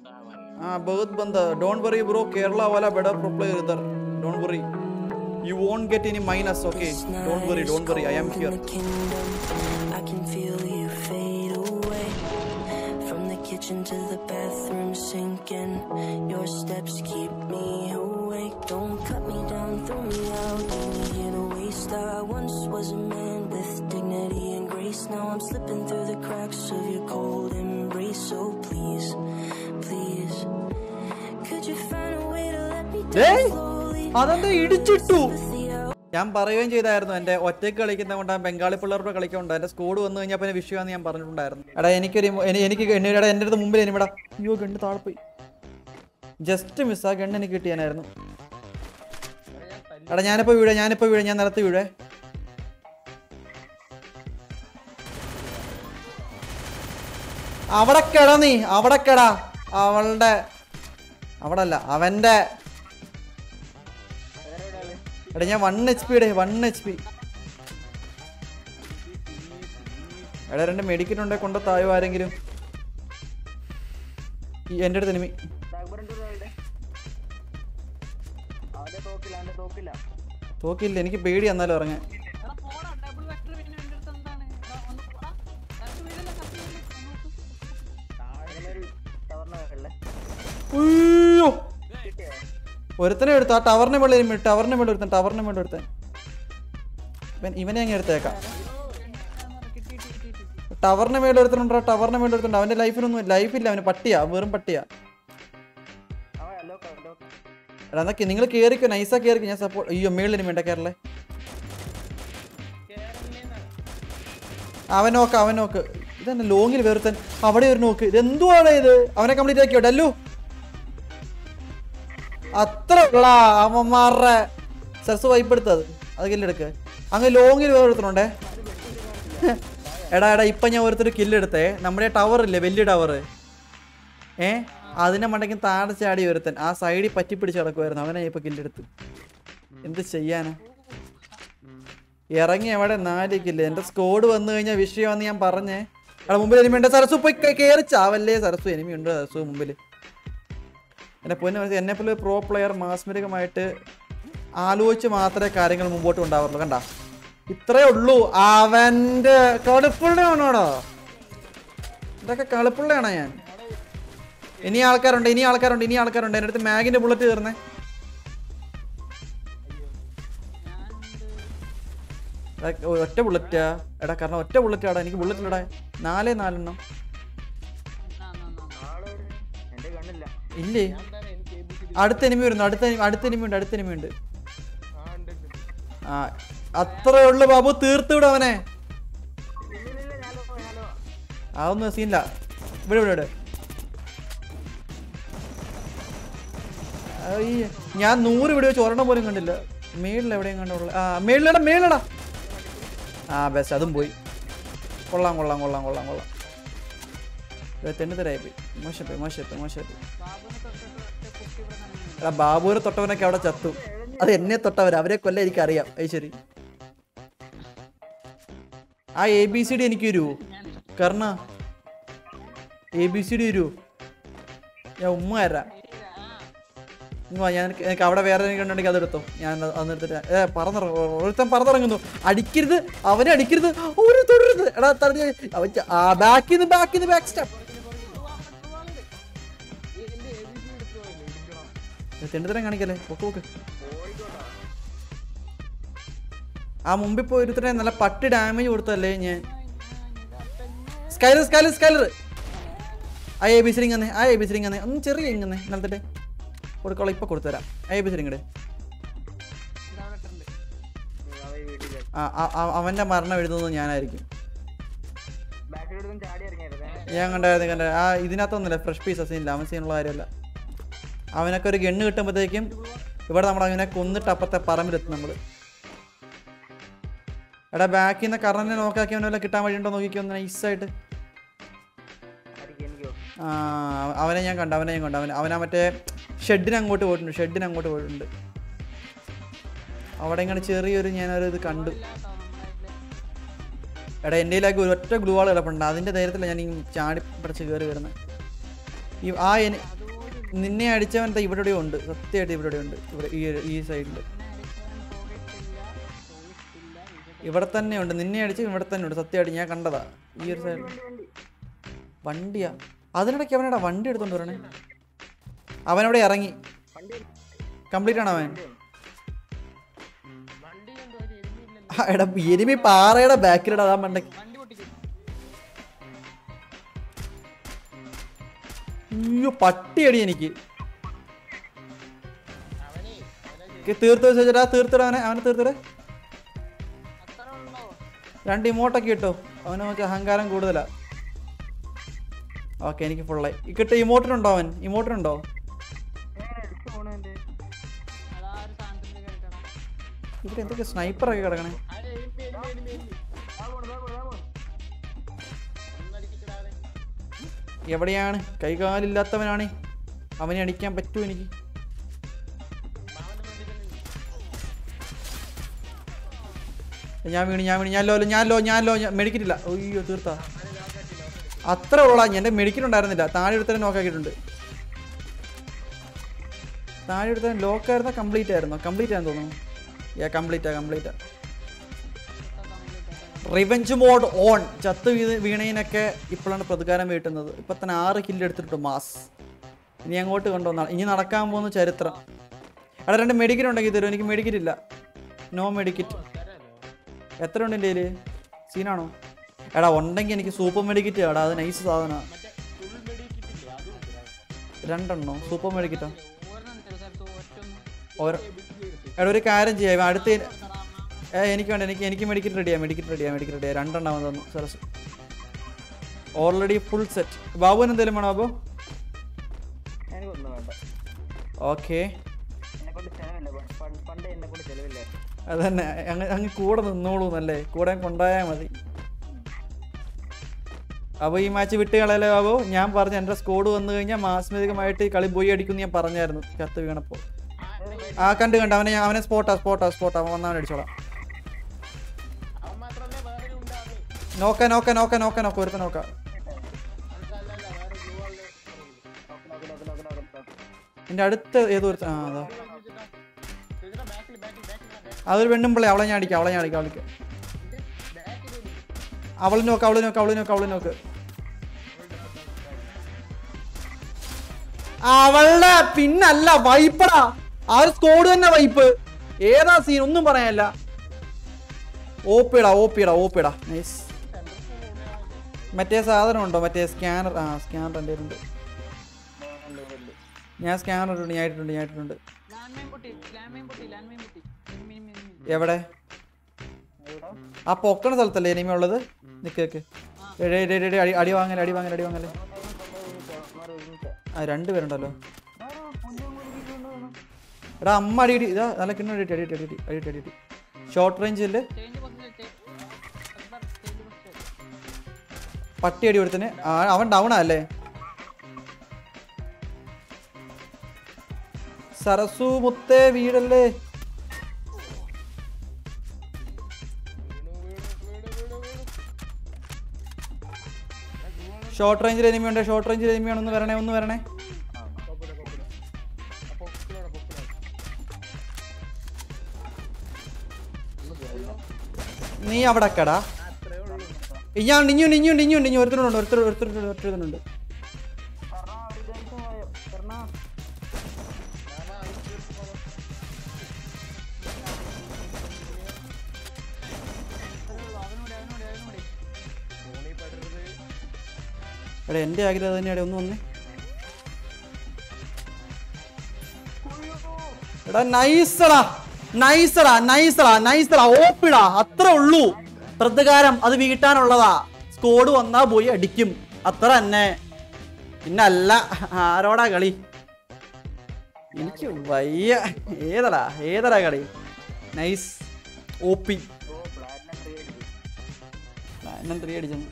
हाँ बहुत बंदा डोंट वरी ब्रो केरला वाला बेटर प्रो प्लेयर इधर don't worry you won't get any minus okay don't worry don't worry i am here From the kingdom, I can feel you fade away. From the kitchen to the bathroom sinking, your steps keep me awake. Don't cut me down, throw me out, leave me in a waste. I once was a man with dignity and grace. Now I'm slipping through the cracks of your cold embrace. So please, please, could you find a way to let me down ഏയ് slowly? അതെന്താ ഇടിച്ചിട്ടു Sympathy out. ഞാൻ പറയുകയും ചെയ്തായിരുന്നു എൻ്റെ ഒറ്റയ്ക്ക് കളിക്കുന്ന കൊണ്ട് ബംഗാളി പിള്ളേരുടെ കളിക്കുന്നുണ്ട് എൻ്റെ സ്കോഡ് വന്നു കഴിഞ്ഞാൽ പിന്നെ വിഷയമാണെന്ന് ഞാൻ പറഞ്ഞിട്ടുണ്ടായിരുന്നു എടാ എനിക്കൊരു എനി- എനിക്ക് എടാ എൻ്റെ അടുത്ത് മുമ്പിൽ എനിമിടാ അയ്യോ ഗണ്ണ് താഴെ പോയി ജസ്റ്റ് മിസ് ആ ഗണ്ണ് എനിക്ക് കിട്ടിയാനായിരുന്നു എടാ ഞാനിപ്പോൾ വീഴ ഞാനിപ്പോൾ വീഴ ഞാൻ നിലത്ത് വീഴേ അവിടെ കെട നീ അവിടെ കെടാ അവളുടെ അവിടെ അല്ല അവൻ്റെ എടാ ഞാൻ വൺ എച്ച് പി ഇടേ വൺ എച്ച് പി എടാ രണ്ട് മെഡിക്കറ്റ് ഉണ്ടെ കൊണ്ട് തായോ ആരെങ്കിലും ഈ എൻ്റെ അടുത്ത് എനിമി തോക്കില്ല എനിക്ക് പേടി എന്നാലും ഇറങ്ങാൻ എടാ പോടാ ഡബിൾ വെക്ടർ പിന്നെ എൻ്റെ അടുത്ത് എന്താണ് എടാ ഒന്ന് പോടാ കറക്റ്റ് വീടല്ല കറക്റ്റ് വീടല്ല ഉയ്യോ. ഒരുത്തനെ എടുത്തു ആ ടവറിനെ മേളിൽ ഇരുന്ന് ടവറിനെ മേളിൽ ഒരുത്തൻ ടവറിനെ മേളിൽ ഒരുത്തൻ ഇവൻ ഇവനെ അങ്ങ് എടുത്തേക്കാം കിട്ടി കിട്ടി കിട്ടി കിട്ടി ടവറിനെ മേളിൽ ഒരുത്തനുണ്ടോ ടവറിനെ മേളിൽ ഒരുത്തനുണ്ട് അവന്റെ ലൈഫിനൊന്നും ലൈഫില്ല അവന് പട്ടിയാ വെറും പട്ടിയാ എടാ എന്നാ നിങ്ങൾ കേറിക്കോ നൈസാ കേറിക്കോ ഞാൻ സപ്പോർട്ട് അയ്യോ മേളിന് വേണ്ട കേരളേ അവൻ നോക്ക് അവൻ നോക്ക് ഇതന്നെ ലോങ്ങിൽ വേർത്തൻ അവിടെ ഒരു നോക്ക് ഇതെന്തുവാണ് ഇത് അവനെ കംപ്ലീറ്റ് ആക്കിയോ ഡല്ലു അത്ര ഉള്ള അവന്മാരുടെ സെസ് വൈപ്പെടുത്തത് അത് കില്ലെടുക്ക് അങ്ങ് ലോങ്ങിൽ വേറൊരുത്തനുണ്ടേ എടാ എടാ ഇപ്പൊ ഞാൻ ഒരുത്തൊരു കില്ലെടുത്തേ നമ്മുടെ ടവർ ഇല്ലേ വലിയ ടവർ ഏ അതിനെ മണ്ടയ്ക്കും താഴെ ചാടി ഒരുത്തൻ ആ സൈഡിൽ പറ്റി പിടിച്ച് കിടക്കുമായിരുന്നു അവനെ ഞാൻ ഇപ്പൊ കില്ലെടുത്ത് എന്ത് ചെയ്യാനാ ഇറങ്ങി അവിടെ നാല് കില്ല് എന്റെ സ്കോഡ് വന്നു കഴിഞ്ഞാൽ വിഷയമാണെന്ന് ഞാൻ പറഞ്ഞേ അവിടെ മുമ്പിൽ എനിമി ഉണ്ട് സരസു പോയി കേ- കേറി ചാവല്ലേ സരസു എനിമി ഉണ്ട് സരസു മുമ്പിൽ എന്നെ പൊന്നു മനസ്സിൽ എന്നെ പോലെ പ്രോ പ്ലെയർ മാസ്മരികമായിട്ട് ആലോചിച്ച് മാത്രമേ കാര്യങ്ങൾ മുമ്പോട്ട് ഉണ്ടാവുള്ളൂ കണ്ട ഇത്രേ ഉള്ളൂ അവന്റെ കളിപ്പുള്ളയാണോടോ ഇതൊക്കെ കളിപ്പുള്ളയാണോ ഞാൻ ഇനി ആൾക്കാരുണ്ട് ഇനി ആൾക്കാരുണ്ട് ഇനി ആൾക്കാരുണ്ട് എൻ്റെ അടുത്ത് മാഗിന്റെ ബുള്ളറ്റ് തീർന്നേ എടാ, ഒ- ഒറ്റ ബുള്ളറ്റാ എടാ കാരണം ഒറ്റ ബുള്ളറ്റ് ആടാ എനിക്ക് ബുള്ളറ്റ് ഇല്ലടാ നാലേ നാലെണ്ണം ഇല്ലേ അടുത്ത എനിമി വരുന്നു അടുത്ത enemy- അടുത്ത എനിമി ഉണ്ട് അടുത്ത എനിമി ഉണ്ട് ആ അത്രേ ഉള്ളു ബാബു തീർത്ത് വിടും അവനെ അതൊന്നും സീനില്ല ഇവിടെ ഇവിടെ ഇവിടെ അയ്യ, ഞാൻ നൂറ് വീഡിയോ വെച്ച് ഒരെണ്ണം പോലും കണ്ടില്ല മേളിൽ എവിടെയും കണ്ടുള്ള ആ മേളിലടാ മേളിലടാ ആ ബെസ്റ്റ് അതും പോയി കൊള്ളാം കൊള്ളാം കൊള്ളാം കൊള്ളാം കൊള്ളാം തെന്നിത്തരായി പോയി മോശപ്പോയി മോശപ്പോയി മോശപ്പോയി എടാ ബാബുവിനെ തൊട്ടവനൊക്കെ അവിടെ ചത്തു അത് എന്നെ തൊട്ടവർ അവരെ കൊല്ലം എനിക്ക് അറിയാം അത് ശരി ആ എ ബി സി ഡി എനിക്ക് വരുമോ കർണ എ ബി സി ഡി വരുമോ ഞാൻ ഉമ്മ തരാം ഇങ്ങ് വാ, ഞാൻ എനിക്ക് അവിടെ വേറെ എന്തെങ്കിലും ഉണ്ടെങ്കിൽ അതെടുത്തോ ഞാൻ അത് അന്ന് എടുത്തിട്ട് ഏ പറന്നിറങ്ങും ഒരുത്തൻ പറന്നിറങ്ങുന്നു അടിക്കരുത് അവനെ അടിക്കരുത് ഒരു തുടരുത് എടാ തടഞ്ഞ അവൻ ച- ആ ബാക്കിൽ നിന്ന് ബാക്കിൽ നിന്ന് ബാക്ക് സ്റ്റെപ്പ് തെണ്ടിത്തരം കാണിക്കല്ലേ പൊക്ക് പൊക്ക് ആ മുമ്പിൽ പോയി ഒരുത്തനെ നല്ല പട്ടി ഡാമേജ് കൊടുത്തല്ലേ ഞാൻ സ്കൈലർ സ്കൈലർ സ്കൈലർ ആ എ ബി സി ഇങ്ങനെ ആ എ ബി സി ഇങ്ങനെ ഒന്ന് ചെറിയ ഇങ്ങനെ നിലത്തിട്ട് കൊടുക്കോളാം ഇപ്പൊ കൊടുത്തുതരാം ആ എ ബി സി ഇങ്ങടെ ആ ആ- ആ- അവന്റെ മരണം എഴുതുന്നത് ഞാനായിരിക്കും ഞാൻ കണ്ടായിരുന്നു കണ്ട ആ ഇതിനകത്തൊന്നുമില്ല ഫ്രഷ് പീസസ് ഇല്ല അവൻ സീനുള്ള കാര്യമല്ല അവനൊക്കെ ഒരു ഗണ്ണ് കിട്ടുമ്പോഴത്തേക്കും ഇവിടെ നമ്മൾ അവനെ കൊന്നിട്ട് അപ്പത്തെ പറമ്പിലെത്തും നമ്മൾ എടാ ബാക്കിൽ നിന്ന് കറണ്ടിനെ നോക്കാക്കി അവനെ കിട്ടാൻ വഴിയുണ്ടോ നോക്കിക്കോ ഒന്ന് നൈസായിട്ട് ആ അവനെ ഞാൻ കണ്ടു അവനെ ഞാൻ കണ്ടു അവൻ അവനാ മറ്റേ ഷെഡിന് അങ്ങോട്ട് പോയിട്ടുണ്ട് ഷെഡിന് അങ്ങോട്ട് പോയിട്ടുണ്ട് അവിടെ ഇങ്ങനെ ചെറിയൊരു ഞാനൊരു ഇത് കണ്ടു എടാ എൻ്റെ കയ്യിലേക്ക് ഒരു ഒറ്റ ഗ്ലൂ വാൾ കിടപ്പുണ്ട് അതിൻ്റെ ധൈര്യത്തിലാണ് ഞാൻ ഈ ചാടി പിടിച്ച് കയറി വരുന്നത് ഈ ആ എനി നിന്നെ അടിച്ചവൻ ദാ ഇവിടെ എവിടെയോ ഉണ്ട് സത്യമായിട്ട് ഇവിടെ എവിടെയോ ഉണ്ട് ഇവിടെ ഈ ഒരു- ഈ സൈഡിൽ ഇവിടെ തന്നെ ഉണ്ട് നിന്നെ അടിച്ച് ഇവിടെ തന്നെ ഉണ്ട് സത്യമായിട്ട് ഞാൻ കണ്ടതാ ഈ ഒരു സൈഡിൽ വണ്ടിയാ അതിനിടയ്ക്ക് അവനെടാ വണ്ടി എടുത്തോണ്ട് വരണേ അവനവിടെ ഇറങ്ങി കംപ്ലീറ്റ് ആണോ അവൻ ആ, എടാ എരുമി പാറയുടെ ബാക്കിലിടാ അതാ മണ്ടയ്ക്ക് വണ്ടി പൊട്ടിക്കും അയ്യോ പട്ടിയടി എനിക്ക് ക്ക് തീർത്ത് വെച്ചാ തീർത്തിട അവനെ അവനെ തീർത്തിട അത്ര ഉണ്ടോ രണ്ട് ഇമോട്ടൊക്കെ കിട്ടോ അവന് വെച്ചാൽ അഹങ്കാരം കൂടുതലാ ഓക്കെ എനിക്ക് ഫുള്ളായി കിട്ട ഇമോട്ടിനുണ്ടോ അവൻ ഇമോട്ടിനുണ്ടോ അതാ ഒരു സാധനത്തിന്റെ കേൾക്കണം ഇവിടെ എന്തൊക്കെ സ്നൈപ്പറൊക്കെ കിടക്കണേ എവിടെയാണ് കൈകാലില്ലാത്തവനാണ് അവനെ അടിക്കാൻ പറ്റുമോ എനിക്ക് ഞാൻ വീണ് ഞാൻ വീണ് ഞാൻ ലോ ഞാൻ ലോ ഞാൻ ലോ ഞാൻ മെഡിക്കറ്റില്ല അയ്യോ തീർത്താ അത്ര ഉള്ളടാ എൻ്റെ മെഡിക്കറ്റ് ഉണ്ടായിരുന്നില്ല താഴെ എടുത്തന്നെ നോക്കാക്കിയിട്ടുണ്ട് താഴെ എടുത്തന്നെ ലോക്കായിരുന്ന കംപ്ലീറ്റ് ആയിരുന്നോ കംപ്ലീറ്റ് ആണെന്ന് തോന്നുന്നു യാ കംപ്ലീറ്റാ കംപ്ലീറ്റാ റിവെഞ്ച് മോഡ് ഓൺ ചത്ത് വീണ് വീണയിനൊക്കെ ഇപ്പോഴാണ് പ്രതികാരം വീട്ടുന്നത് ഇപ്പൊ തന്നെ ആറ് കില്ല് എടുത്തിട്ടുണ്ട് മാസ് ഇനി അങ്ങോട്ട് കൊണ്ടുവന്നാണ് ഇനി നടക്കാൻ പോകുന്ന ചരിത്രം അവിടെ രണ്ട് മെഡിക്കറ്റ് ഉണ്ടെങ്കിൽ തരും എനിക്ക് മെഡിക്കറ്റ് ഇല്ല നോ മെഡിക്കറ്റ് എത്ര ഉണ്ട് എൻ്റെ കയ്യിൽ സീനാണോ എടാ ഉണ്ടെങ്കിൽ എനിക്ക് സൂപ്പർ മെഡിക്കറ്റ് എടാ അത് നൈസ് സാധനമാണ് രണ്ടെണ്ണോ സൂപ്പർ മെഡിക്കറ്റോ ഒരെണ്ണം സ്ഥലത്ത് ഒറ്റൊന്നും ഓരോ എടാ ഒരു കാര്യം ചെയ്യാം അടുത്ത ഏ എനിക്ക് വേണ്ട എനിക്ക് എനിക്ക് മെഡിക്കറ്റ് റെഡിയാ മെഡിക്കറ്റ് റെഡിയാ മെഡിക്കറ്റ് റെഡിയാ രണ്ടെണ്ണം തന്നു സരസ് ഓൾറെഡി ഫുൾ സെറ്റ് ബാബുവിന് എന്തെങ്കിലും വേണോ ബാബു എനിക്കൊന്നും വേണ്ട ഓക്കെ എന്നെ കൊണ്ട് ചെലവില്ല പണ്ട് പണ്ട് എന്നെ കൊണ്ട് ചെലവില്ല അതന്നെ അങ്ങ് അങ്ങ് കൂടെ നിന്നോളൂ എന്നല്ലേ കൂടെ കൊണ്ടുപോയാൽ മതി അപ്പോൾ ഈ മാച്ച് വിട്ട് കളയല്ലേ ബാബു ഞാൻ പറഞ്ഞു എൻ്റെ സ്കോഡ് വന്നു കഴിഞ്ഞാൽ മാസ്മരികമായിട്ട് ഈ കളി പോയി അടിക്കും ഞാൻ പറഞ്ഞായിരുന്നു കത്ത് വീണപ്പോൾ ആ കണ്ട് കണ്ട് അവനെ ഞാൻ- അവനെ സ്പോട്ടാ സ്പോട്ടാ സ്പോട്ടാ അവൻ വന്നവൻ അടിച്ചോളാം നോക്ക നോക്ക നോക്ക നോക്ക നോക്ക ഒരുത്ത നോക്ക എൻ്റെ അടുത്ത് ഏതോ ഒരു ആ അതാ അതൊരു പെണ്ണുമ്പിള്ളേ അവളെ ഞാൻ അടിക്കാം അവളെ ഞാൻ അടിക്കാം അവളിക്ക് അവളെ നോക്ക് അവളെ നോക്ക് അവളെ നോക്ക് അവളെ നോക്ക് അവളുടെ പിന്നല്ല വൈപ്പടാ ആ ഒരു സ്കോഡ് തന്നെ വൈപ്പ് ഏതാ സീൻ ഒന്നും പറയാനല്ല ഓപ്പിടാ ഓപ്പിടാ ഓപ്പിടാ നൈസ് മറ്റേ സാധനം ഉണ്ടോ മറ്റേ സ്കാനർ ആ സ്കാനർ എൻ്റെ ഉണ്ട് ഞാൻ സ്കാനർ ഇട്ടുണ്ട് ഞാൻ ഇട്ടിട്ടുണ്ട് ഞാൻ ഇട്ടിട്ടുണ്ട് ലാൻഡ് മൈൻ പൊട്ടി ലാൻഡ് മൈൻ പൊട്ടി ലാൻഡ് മൈൻ പൊട്ടി enemy, enemy, enemy. എവിടെ ആ പൊക്കണ സ്ഥലത്തല്ലേ എനിമ ഉള്ളത് നിക്ക് നിക്ക് എടേ, എടേ, എടേ, അടി അടി വാങ്ങല് അടി വാങ്ങല് അടി വാങ്ങല് ആ രണ്ട് പേരുണ്ടല്ലോ എടാ അമ്മ അടി ഇടി ഇതാ നല്ല കിണ്ണ അടി അടി അടി അടി അടി അടി അടി ഷോർട്ട് റേഞ്ചിൽ Change position, change- Akbar, change position. പട്ടി അടി ഒരുത്തിന് ആ അവൻ ഡൗൺ അല്ലേ സരസു മുത്തേ വീടല്ലേ ഷോർട്ട് റേഞ്ചിൽ എനിമി ഉണ്ട് ഷോർട്ട് റേഞ്ചിൽ എനിമി ഒന്ന് വരണേ ഒന്ന് വരണേ നീ അവിടെ കടാ ഇഞ്ഞാണ്ട് ഇഞ്ഞുണ്ട് ഇഞ്ഞുണ്ട് ഇഞ്ഞുണ്ട് ഇഞ്ഞു ഒരുത്തനുണ്ട് ഒരുത്തർ ഒരുത്തർ ഒരുത്തരുന്നുണ്ട് എടാ എൻ്റെ ആഗ്രഹം അത് തന്നെയാടെ ഒന്ന് വന്നേ എടാ നൈസടാ നൈസടാ നൈസടാ നൈസടാ ഓപ്പിടാ അത്ര ഉള്ളൂ പ്രതികാരം അത് വീട്ടാനുള്ളതാ സ്കോഡ് വന്നാ പോയി അടിക്കും അത്ര തന്നെ പിന്നല്ല ആരോടാ കളി എനിക്ക് വയ്യ ഏതടാ ഏതടാ കളി നൈസ് ഓപ്പി പ്ലാറ്റിനം ത്രീ അടിച്ചു